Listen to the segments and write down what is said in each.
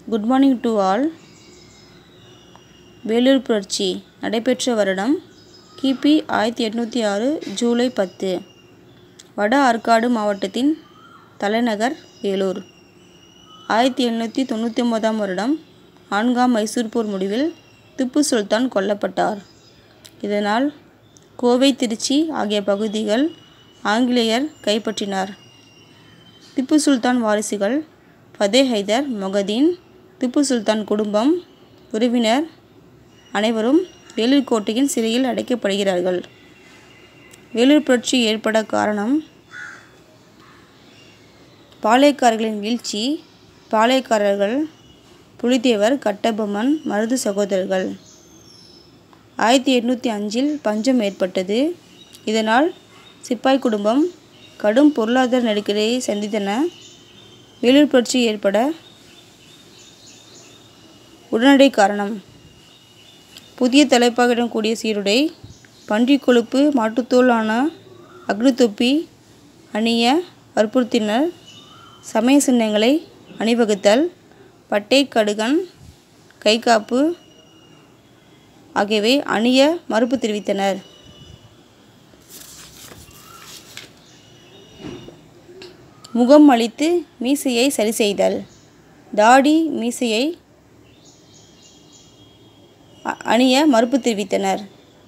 good morning to all Vellore புரட்சி நடைபெற்ற வருடம் கிபி ஆயிரத்தி எட்நூற்றி ஆறு ஜூலை பத்து வட ஆற்காடு மாவட்டத்தின் தலைநகர் வேலூர் ஆயிரத்தி எழுநூற்றி தொண்ணூற்றி ஒன்பதாம் வருடம் நான்காம் மைசூர் போர் முடிவில் திப்பு சுல்தான் கொல்லப்பட்டார் இதனால் கோவை திருச்சி ஆகிய பகுதிகள் ஆங்கிலேயர் கைப்பற்றினார் திப்பு சுல்தான் வாரிசுகள் ஃபதே ஹைதர் மொகதீன் திப்பு சுல்தான் குடும்பம் உறவினர் அனைவரும் வேலூர் கோட்டையின் சிறையில் அடைக்கப்படுகிறார்கள் வேலூர் புரட்சி ஏற்பட காரணம் பாளையக்காரர்களின் வீழ்ச்சி பாளையக்காரர்கள் புலித்தேவர் கட்டபொம்மன் மருது சகோதரர்கள் ஆயிரத்தி எட்நூற்றி அஞ்சில் பஞ்சம் ஏற்பட்டது இதனால் சிப்பாய் குடும்பம் கடும் பொருளாதார நெருக்கடியை சந்தித்தன வேலூர் புரட்சி ஏற்பட உடனடி காரணம் புதிய தலைப்பாகிடம் கூடிய சீருடை பன்றி கொழுப்பு மாட்டுத்தோலான அக்னி தொப்பி அணிய வற்புறுத்தினர் சமய சின்னங்களை அணிவகுத்தல் பட்டை கடுகன் கைகாப்பு ஆகியவை அணிய மறுப்பு தெரிவித்தனர் முகம் அளித்து மீசையை சரி செய்தல் தாடி மீசையை அ- அணிய மறுப்பு தெரிவித்தனர்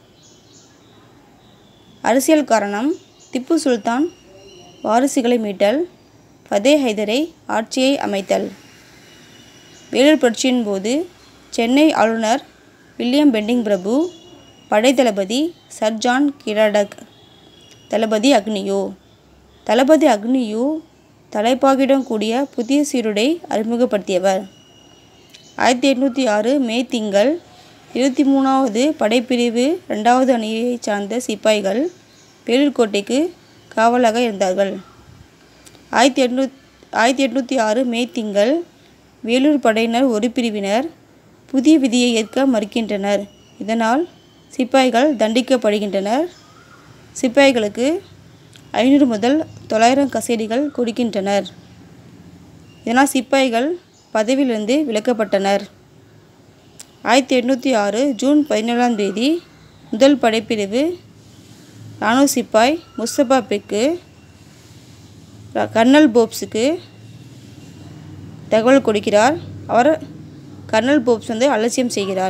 அரசியல் காரணம் திப்பு சுல்தான் வாரிசுகளை மீட்டல் ஃபதே ஹைதரை ஆட்சியை அமைத்தல் வேலூர் புரட்சியின் போது சென்னை ஆளுநர் வில்லியம் பெண்டிங் பிரபு படைத்தளபதி சர் ஜான் கிராடக் தளபதி அக்னியோ தளபதி அக்னியோ தலைப்பாகிடம் கூடிய புதிய சீருடை அறிமுகப்படுத்தியவர் ஆயிரத்தி எட்நூற்றி ஆறு மே திங்கள் இருபத்தி மூணாவது படைப்பிரிவு ரெண்டாவது அணியைச் சார்ந்த சிப்பாய்கள் வேலூர் கோட்டைக்கு காவலாக இருந்தார்கள் ஆயிரத்தி எட்நூத் ஆயிரத்தி எட்நூற்றி ஆறு மே திங்கள் வேலூர் படையினர் ஒரு பிரிவினர் புதிய விதியை ஏற்க மறுக்கின்றனர் இதனால் சிப்பாய்கள் தண்டிக்கப்படுகின்றனர் சிப்பாய்களுக்கு ஐநூறு முதல் தொள்ளாயிரம் கசேரிகள் கொடுக்கின்றனர் இதனால் சிப்பாய்கள் பதவியிலிருந்து விலக்கப்பட்டனர் ஆயிரத்தி எட்நூற்றி ஆறு ஜூன் பதினேழாம் தேதி முதல் படைப்பிரிவு ராணுவ சிப்பாய் முஸ்தபா பெக்கு ர- கர்னல் போப்ஸுக்கு தகவல் கொடுக்கிறார் அவர் கர்னல் போப்ஸ் வந்து அலட்சியம் செய்கிறார்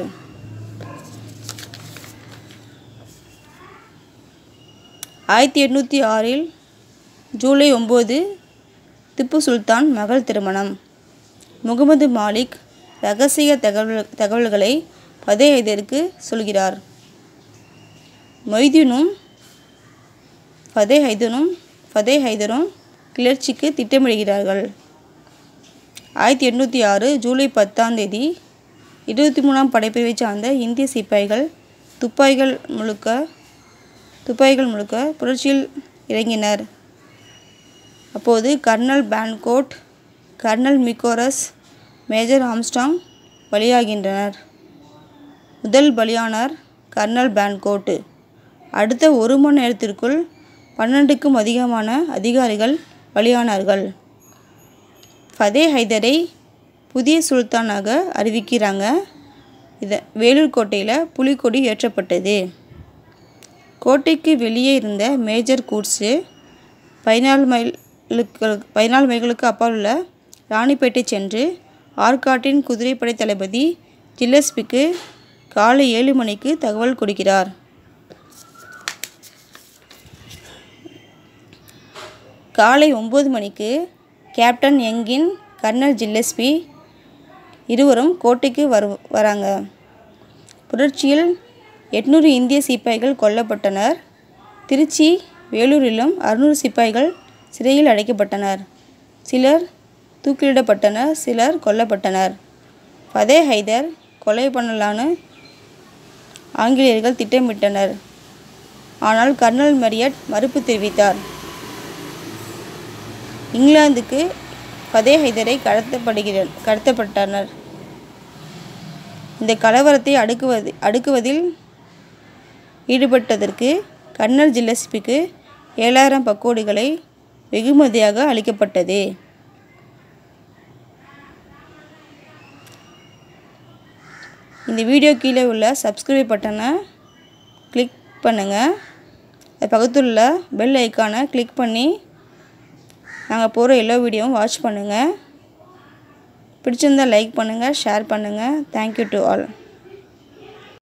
ஆயிரத்தி எட்நூற்றி ஆறில் ஜூலை ஒம்பது திப்பு சுல்தான் மகள் திருமணம் முகமது மாலிக் ரகசிய தகவல் தகவல்களை ஃபதே ஹைதருக்கு சொல்கிறார் மொய்தீனும் ஃபதே ஹைதனும் ஃபதே ஹைதரும் கிளர்ச்சிக்கு திட்டமிடுகிறார்கள் ஆயிரத்தி எட்நூற்றி ஆறு ஜூலை பத்தாம் தேதி இருபத்தி மூணாம் படைப்பிரிவை சார்ந்த இந்திய சிப்பாய்கள் துப்பாக்கிகள் முழுக்க துப்பாக்கிகள் முழுக்க புரட்சியில் இறங்கினர் அப்போது colonel Fancourt colonel McKerras major Armstrong பலியாகின்றனர் முதல் பலியானார் கர்னல் பேன்கோட் அடுத்த ஒரு மணி நேரத்திற்குள் பன்னெண்டுக்கும் அதிகமான அதிகாரிகள் பலியானார்கள் ஃபதே ஹைதரை புதிய சுல்தானாக அறிவிக்கிறாங்க இதை வேலூர் கோட்டையில் புலிக்கொடி ஏற்றப்பட்டது கோட்டைக்கு வெளியே இருந்த மேஜர் கூட்ஸு பதினாலு மைலுக்கு பதினாலு மைல்களுக்கு அப்பால் உள்ள ராணிப்பேட்டை சென்று ஆற்காட்டின் குதிரைப்படை தளபதி ஜில்லஸ்பிக்கு காலை ஏழு மணிக்கு தகவல் கொடுக்கிறார் காலை ஒம்பது மணிக்கு கேப்டன் யங்கின் கர்னல் ஜில்லஸ்பி இருவரும் கோட்டைக்கு வரு வராங்க புரட்சியில் எட்நூறு இந்திய சிப்பாய்கள் கொல்லப்பட்டனர் திருச்சி வேலூரிலும் அறுநூறு சிப்பாய்கள் சிறையில் அடைக்கப்பட்டனர் சிலர் தூக்கிலிடப்பட்டனர் சிலர் கொல்லப்பட்டனர் ஃபதே ஹைதர் கொலை பண்ணலான்னு ஆங்கிலேயர்கள் திட்டமிட்டனர் ஆனால் கர்னல் மரியட் மறுப்பு தெரிவித்தார் இங்கிலாந்துக்கு ஃபதே ஹைதரை கடத்தப்படுகிற கடத்தப்பட்டனர் இந்த கலவரத்தை அடுக்குவது அடுக்குவதில் ஈடுபட்டதற்கு கர்னல் ஜில்லஸ்பிக்கு ஏழாயிரம் பக்கோடிகளை வெகுமதியாக அளிக்கப்பட்டது இந்த வீடியோ கீழே உள்ள சப்ஸ்கிரைப் பட்டனை கிளிக் பண்ணுங்கள் அது பக்கத்தில் உள்ள பெல் ஐக்கானை கிளிக் பண்ணி நாங்கள் போகிற எல்லா வீடியோவும் வாட்ச் பண்ணுங்கள் பிடிச்சிருந்தால் லைக் பண்ணுங்கள் ஷேர் பண்ணுங்கள் தேங்க்யூ டு ஆல்